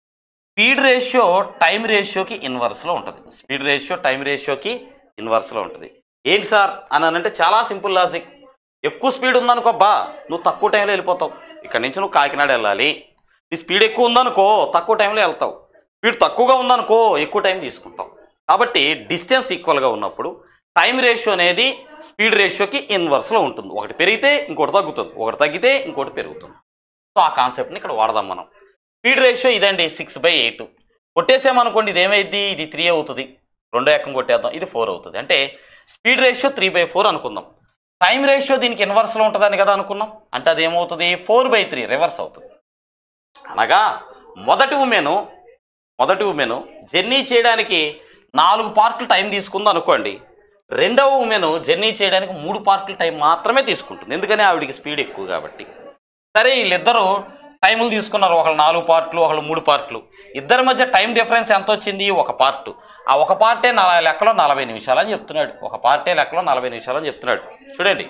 speed ratio time రేషియోకి ఇన్వర్స్లో ఉంటుంది స్పీడ్ రేషియో టైం రేషియోకి ఇన్వర్స్లో ఉంటుంది ఏంటి సార్ అని అంటే చాలా సింపుల్ లాజిక్ ఎక్కువ స్పీడ్ ఉందనుకో బా నువ్వు తక్కువ టైంలో వెళ్ళిపోతావు ఇక్కడ నుంచి నువ్వు కాకినాడ వెళ్ళాలి నీ స్పీడ్ ఎక్కువ ఉందనుకో తక్కువ టైంలో వెళ్తావు స్పీడ్ తక్కువగా ఉందనుకో ఎక్కువ టైం తీసుకుంటావు కాబట్టి డిస్టెన్స్ ఈక్వల్గా ఉన్నప్పుడు టైం రేషియో అనేది స్పీడ్ రేషియోకి ఇన్వర్స్లో ఉంటుంది ఒకటి పెరిగితే ఇంకోటి తగ్గుతుంది ఒకటి తగ్గితే ఇంకోటి పెరుగుతుంది సో ఆ కాన్సెప్ట్ని ఇక్కడ వాడదాం మనం స్పీడ్ రేషియో ఇదండి సిక్స్ బై ఎయిట్ కొట్టేసామనుకోండి ఇది ఏమైంది ఇది త్రీ అవుతుంది రెండో ఎక్కం కొట్టేద్దాం ఇది ఫోర్ అవుతుంది అంటే speed ratio three by four అనుకుందాం టైం రేషియో దీనికి ఇన్వర్స్లో ఉంటుందని కదా అనుకున్నాం అంటే అది ఏమవుతుంది ఫోర్ బై త్రీ రివర్స్ అవుతుంది అనగా మొదటి ఉమెను మొదటి ఉమెను జర్నీ చేయడానికి నాలుగు పార్ట్లు టైం తీసుకుంది అనుకోండి రెండవ ఉమెను జర్నీ చేయడానికి మూడు పార్ట్లు టైం మాత్రమే తీసుకుంటుంది ఎందుకని ఆవిడికి స్పీడ్ ఎక్కువ కాబట్టి సరే వీళ్ళిద్దరూ టైములు తీసుకున్నారు ఒకళ్ళు నాలుగు పార్ట్లు ఒకళ్ళు మూడు పార్ట్లు ఇద్దరి మధ్య టైం డిఫరెన్స్ ఎంత వచ్చింది ఒక పార్ట్ ఆ ఒక పార్టే నల లెక్కలో నలభై నిమిషాలు అని చెప్తున్నాడు ఒక పార్టే లెక్కలో నలభై నిమిషాలు అని చెప్తున్నాడు చూడండి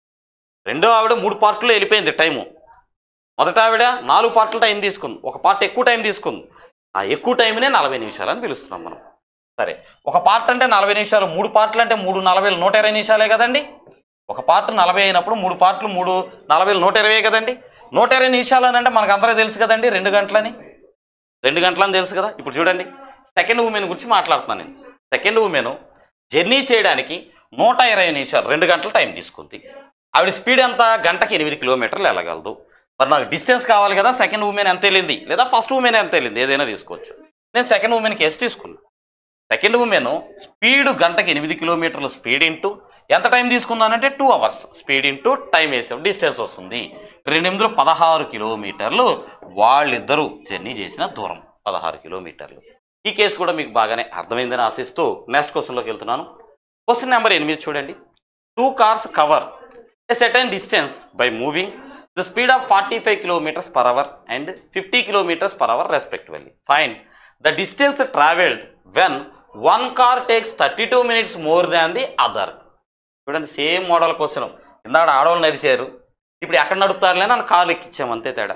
రెండో ఆవిడ మూడు పార్ట్లో వెళ్ళిపోయింది టైము మొదట ఆవిడ నాలుగు పార్ట్ల టైం తీసుకుంది ఒక పార్ట్ ఎక్కువ టైం తీసుకుంది ఆ ఎక్కువ టైంనే నలభై నిమిషాలు అని పిలుస్తున్నాం మనం సరే ఒక పార్ట్ అంటే నలభై నిమిషాలు మూడు పార్ట్లు అంటే మూడు నలభై నూట ఇరవై నిమిషాలే కదండి ఒక పార్ట్ నలభై అయినప్పుడు మూడు పార్ట్లు మూడు నలభై నూట ఇరవై కదండి నూట ఇరవై నిమిషాలు అని అంటే మనకు అందరూ తెలుసు కదండి రెండు గంటలని రెండు గంటలని తెలుసు కదా ఇప్పుడు చూడండి సెకండ్ ఉమెన్ గురించి మాట్లాడుతున్నాను నేను సెకండ్ ఉమెన్ జర్నీ చేయడానికి నూట ఇరవై నిమిషాలు రెండు గంటల టైం తీసుకుంది ఆవిడ స్పీడ్ ఎంత గంటకి ఎనిమిది కిలోమీటర్లు వెళ్ళగలదు మరి నాకు డిస్టెన్స్ కావాలి కదా సెకండ్ ఉమెన్ ఎంత వెళ్ళింది లేదా ఫస్ట్ ఉమెన్ ఎంత వెళ్ళింది ఏదైనా తీసుకోవచ్చు నేను సెకండ్ ఉమెన్కి ఎస్ తీసుకున్నాను సెకండ్ ఉమెన్ స్పీడ్ గంటకి ఎనిమిది కిలోమీటర్లు స్పీడ్ ఇంటూ ఎంత టైం తీసుకుందానంటే two hours speed into time వేసాం డిస్టెన్స్ వస్తుంది రెండు ఎనిమిదిలో పదహారు కిలోమీటర్లు వాళ్ళిద్దరూ జర్నీ చేసిన దూరం పదహారు కిలోమీటర్లు ఈ కేసు కూడా మీకు బాగానే అర్థమైందని ఆశిస్తూ నెక్స్ట్ క్వశ్చన్లోకి వెళ్తున్నాను క్వశ్చన్ నెంబర్ ఎనిమిది చూడండి two cars cover a certain distance by moving the speed of forty five kilometres per hour and fifty kilometres per hour respectively find the distance travelled when one car takes thirty two minutes more than the other చూడండి same model question ఇందాక ఆడవాళ్ళు నడిచారు ఇప్పుడు ఎక్కడ నడుపుతారులే అని కార్లు ఎక్కించాము అంతే తేడా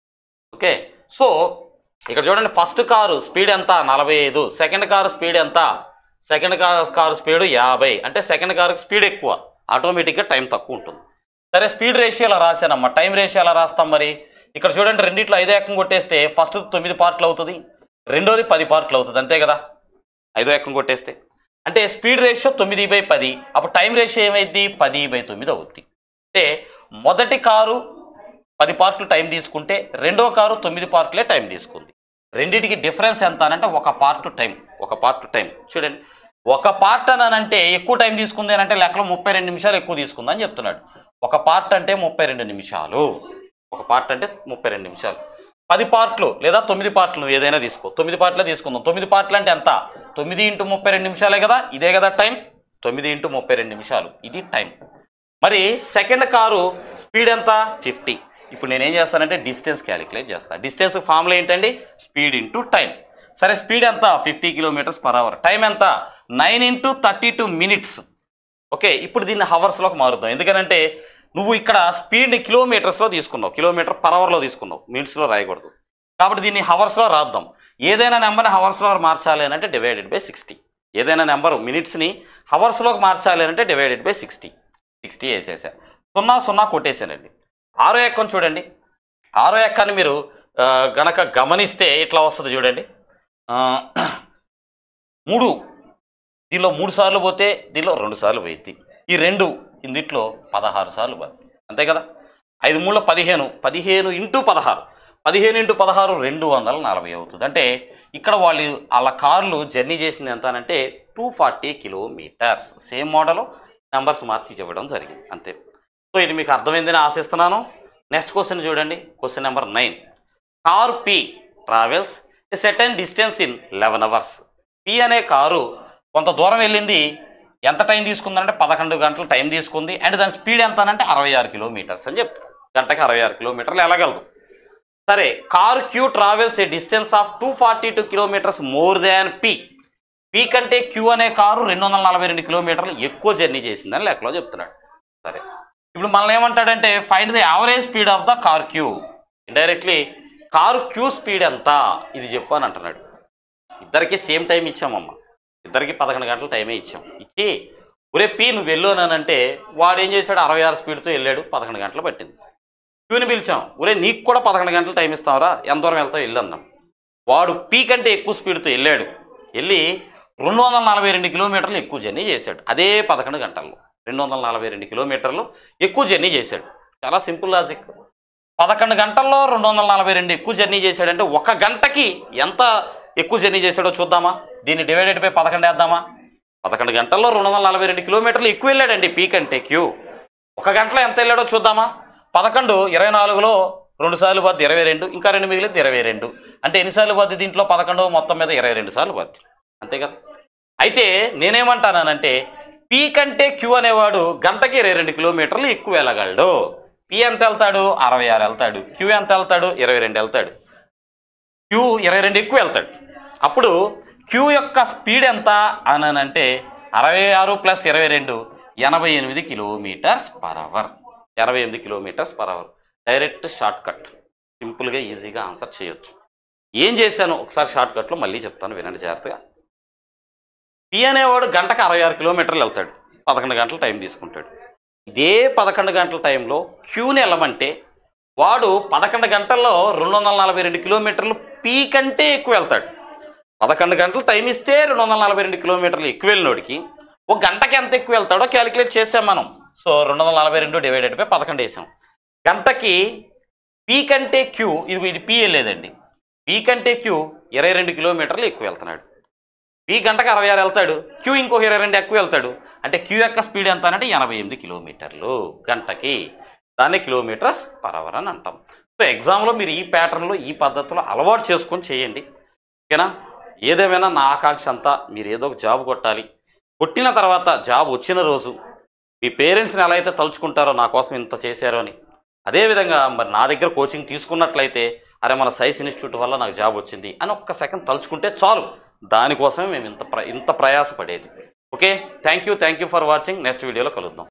ఓకే సో ఇక్కడ చూడండి ఫస్ట్ కారు స్పీడ్ ఎంత నలభై ఐదు సెకండ్ కారు స్పీడ్ ఎంత సెకండ్ కార్ కారు స్పీడ్ యాభై అంటే సెకండ్ కారుకి స్పీడ్ ఎక్కువ ఆటోమేటిక్గా టైం తక్కువ ఉంటుంది సరే స్పీడ్ రేషియో ఎలా రాశానమ్మా టైం రేషియో ఎలా రాస్తాం మరి ఇక్కడ చూడండి రెండిట్లో ఐదో ఎక్కం కొట్టేస్తే ఫస్ట్ తొమ్మిది పార్ట్లు అవుతుంది రెండోది పది పార్ట్లు అవుతుంది అంతే కదా ఐదో ఎక్కం కొట్టేస్తే అంటే స్పీడ్ రేషియో తొమ్మిది బై పది అప్పుడు టైం రేషియో ఏమైంది పది బై తొమ్మిది అవుద్ది అంటే మొదటి కారు పది పార్ట్లు టైం తీసుకుంటే రెండో కారు తొమ్మిది పార్ట్లే టైం తీసుకుంది రెండింటికి డిఫరెన్స్ ఎంత అనంటే ఒక పార్ట్ టైం ఒక పార్ట్ టైం చూడండి ఒక పార్ట్ అని అంటే ఎక్కువ టైం తీసుకుంది అని అంటే లెక్కలో ముప్పై రెండు నిమిషాలు ఎక్కువ తీసుకుంది అని చెప్తున్నాడు ఒక పార్ట్ అంటే ముప్పై రెండు నిమిషాలు ఒక పార్ట్ అంటే ముప్పై రెండు నిమిషాలు పది పార్ట్లు లేదా తొమ్మిది పార్ట్లు నువ్వు ఏదైనా తీసుకో తొమ్మిది పార్ట్లే తీసుకుందాం తొమ్మిది పార్ట్లు అంటే ఎంత తొమ్మిది ఇంటూ ముప్పై రెండు నిమిషాలే కదా ఇదే కదా టైం తొమ్మిది ఇంటూ ముప్పై రెండు నిమిషాలు ఇది టైం మరి సెకండ్ కారు స్పీడ్ ఎంత ఫిఫ్టీ ఇప్పుడు నేనేం చేస్తానంటే డిస్టెన్స్ క్యాలిక్యులేట్ చేస్తాను డిస్టెన్స్ ఫార్ములా ఏంటండి స్పీడ్ ఇంటూ టైం సరే స్పీడ్ ఎంత fifty kilometres per hour time ఎంత nine into thirty two minutes okay ఇప్పుడు దీన్ని హవర్స్లోకి మారుద్దాం ఎందుకనంటే నువ్వు ఇక్కడ స్పీడ్ని కిలోమీటర్స్లో తీసుకున్నావు కిలోమీటర్ పర్ అవర్లో తీసుకున్నావు మినిట్స్లో రాయకూడదు కాబట్టి దీన్ని హవర్స్లో రాద్దాం ఏదైనా నెంబర్ని హవర్స్లో మార్చాలి అని అంటే డివైడెడ్ బై సిక్స్టీ ఏదైనా నెంబర్ మినిట్స్ని హవర్స్లోకి మార్చాలి అని అంటే డివైడెడ్ బై సిక్స్టీ సిక్స్టీ వేసేసా సున్నా సున్నా కొట్టేసానండి ఆరో ఎక్కం చూడండి ఆరో ఎక్కాన్ని మీరు ఆ, గనక గమనిస్తే ఇట్లా వస్తుంది చూడండి ఆ, మూడు దీనిలో మూడు సార్లు పోతే దీనిలో రెండు సార్లు పోయింది ఈ రెండు ఇందిట్లో పదహారు సార్లు పోయింది అంతే కదా ఐదు మూడులో పదిహేను పదిహేను ఇంటూ పదహారు పదిహేను ఇంటూ పదహారు రెండు వందల నలభై అవుతుంది అంటే ఇక్కడ వాళ్ళు వాళ్ళ కార్లు జర్నీ చేసింది ఎంత అంటే two forty kilometres same model numbers మార్చి చెప్పడం జరిగింది అంతే సో ఇది మీకు అర్థమైందని ఆశిస్తున్నాను నెక్స్ట్ క్వశ్చన్ చూడండి question number nine car P travels a certain distance in eleven hours P అనే కారు కొంత దూరం వెళ్ళింది ఎంత టైం తీసుకుందంటే పదకొండు గంటలు టైం తీసుకుంది అండ్ దాని స్పీడ్ ఎంత అంటే అరవై ఆరు కిలోమీటర్స్ అని చెప్తారు గంటకి అరవై ఆరు కిలోమీటర్లు వెళ్ళగలదు సరే car Q travels a distance of two forty two kilometres more than P P కంటే క్యూ అనే కారు రెండు వందల నలభై రెండు కిలోమీటర్లు ఎక్కువ జర్నీ చేసిందని లెక్కలో చెప్తున్నాడు సరే ఇప్పుడు మనల్ని ఏమంటాడంటే find the average speed of the car Q ఇండైరెక్ట్లీ కారు క్యూ స్పీడ్ ఎంత ఇది చెప్పు అని అంటున్నాడు ఇద్దరికి సేమ్ టైం ఇచ్చామమ్మ ఇద్దరికి పదకొండు గంటల టైమే ఇచ్చాం ఇచ్చి ఒరే పి నువ్వు వెళ్ళు అని అంటే వాడు ఏం చేశాడు అరవై ఆరు స్పీడ్తో వెళ్ళాడు పదకొండు గంటలు పట్టింది క్యూని పిలిచాం ఒరే నీకు కూడా పదకొండు గంటలు టైం ఇస్తావురా ఎంత దూరం వెళ్తావు వెళ్ళు అన్నాం వాడు పీ కంటే ఎక్కువ స్పీడ్తో వెళ్ళాడు వెళ్ళి రెండు వందల నలభై రెండు కిలోమీటర్లు ఎక్కువ జర్నీ చేశాడు అదే పదకొండు గంటల్లో రెండు వందల నలభై రెండు కిలోమీటర్లు ఎక్కువ జర్నీ చేశాడు చాలా సింపుల్ లాజిక్ పదకొండు గంటల్లో రెండు వందల నలభై రెండు ఎక్కువ జర్నీ చేశాడంటే ఒక గంటకి ఎంత ఎక్కువ జర్నీ చేశాడో చూద్దామా దీన్ని డివైడెడ్ బై పదకొండు వేద్దామా పదకొండు గంటల్లో రెండు వందల నలభై రెండు కిలోమీటర్లు ఎక్కువ వెళ్ళాడండి పీ కంటే క్యూ ఒక గంటలో ఎంత వెళ్ళాడో చూద్దామా పదకొండు ఇరవై నాలుగులో రెండు సార్లు బద్ది ఇరవై రెండు ఇంకా రెండు మిగిలింది ఇరవై రెండు అంటే ఎన్నిసార్లు బద్ది దీంట్లో పదకొండు మొత్తం మీద ఇరవై రెండు సార్లు బద్ది అంతే కదా అయితే నేనేమంటానంటే పీ కంటే క్యూ అనేవాడు గంటకి ఇరవై రెండు కిలోమీటర్లు ఎక్కువ వెళ్ళగలడు పీ ఎంత వెళ్తాడు అరవై ఆరు వెళ్తాడు క్యూ ఎంత వెళ్తాడు ఇరవై రెండు వెళ్తాడు క్యూ ఇరవై రెండు ఎక్కువ వెళ్తాడు అప్పుడు క్యూ యొక్క స్పీడ్ ఎంత అని అంటే అరవై ఆరు ప్లస్ ఇరవై రెండు ఎనభై ఎనిమిది కిలోమీటర్స్ పర్ అవర్ ఎనభై ఎనిమిది kilometres per hour direct short cut సింపుల్గా ఈజీగా ఆన్సర్ చేయొచ్చు ఏం చేశాను ఒకసారి షార్ట్ కట్లో మళ్ళీ చెప్తాను వినండి జాగ్రత్తగా పి అనేవాడు గంటకు అరవై ఆరు కిలోమీటర్లు వెళ్తాడు పదకొండు గంటల టైం తీసుకుంటాడు ఇదే పదకొండు గంటల టైంలో క్యూని వెళ్ళమంటే వాడు పదకొండు గంటల్లో రెండు వందల నలభై రెండు కిలోమీటర్లు పీ కంటే ఎక్కువ వెళ్తాడు పదకొండు గంటలు టైం ఇస్తే రెండు వందల నలభై రెండు కిలోమీటర్లు ఎక్కువ వెళ్ళినోడికి ఒక గంటకి ఎంత ఎక్కువ వెళ్తాడో క్యాలిక్యులేట్ చేసాం మనం సో రెండు వందల నలభై రెండు డివైడెడ్ బై పదకొండు వేసాం గంటకి పీ కంటే క్యూ ఇది ఇది పీ వెళ్ళేదండి పీ కంటే క్యూ ఇరవై రెండు కిలోమీటర్లు ఎక్కువ వెళ్తున్నాడు పీ గంటకు అరవై ఆరు వెళ్తాడు క్యూ ఇంకొక ఇరవై రెండు ఎక్కువ వెళ్తాడు అంటే క్యూ యొక్క స్పీడ్ ఎంత అంటే ఎనభై ఎనిమిది కిలోమీటర్లు గంటకి దాన్ని కిలోమీటర్స్ పర్ అవర్ అని అంటాం సో ఎగ్జామ్లో మీరు ఈ ప్యాటర్న్లో ఈ పద్ధతిలో అలవాటు చేసుకొని చేయండి ఓకేనా ఏదేమైనా నా ఆకాంక్ష అంతా మీరు ఏదో ఒక జాబ్ కొట్టాలి కొట్టిన తర్వాత జాబ్ వచ్చిన రోజు మీ పేరెంట్స్ని ఎలా అయితే తలుచుకుంటారో నా కోసం ఇంత చేశారో అని అదేవిధంగా మరి నా దగ్గర కోచింగ్ తీసుకున్నట్లయితే అరే మన సైన్స్ ఇన్స్టిట్యూట్ వల్ల నాకు జాబ్ వచ్చింది అని ఒక్క సెకండ్ తలుచుకుంటే చాలు దానికోసమే మేము ఇంత ప్ర ఇంత ప్రయాసపడేది okay thank you thank you for watching next వీడియోలో కలుద్దాం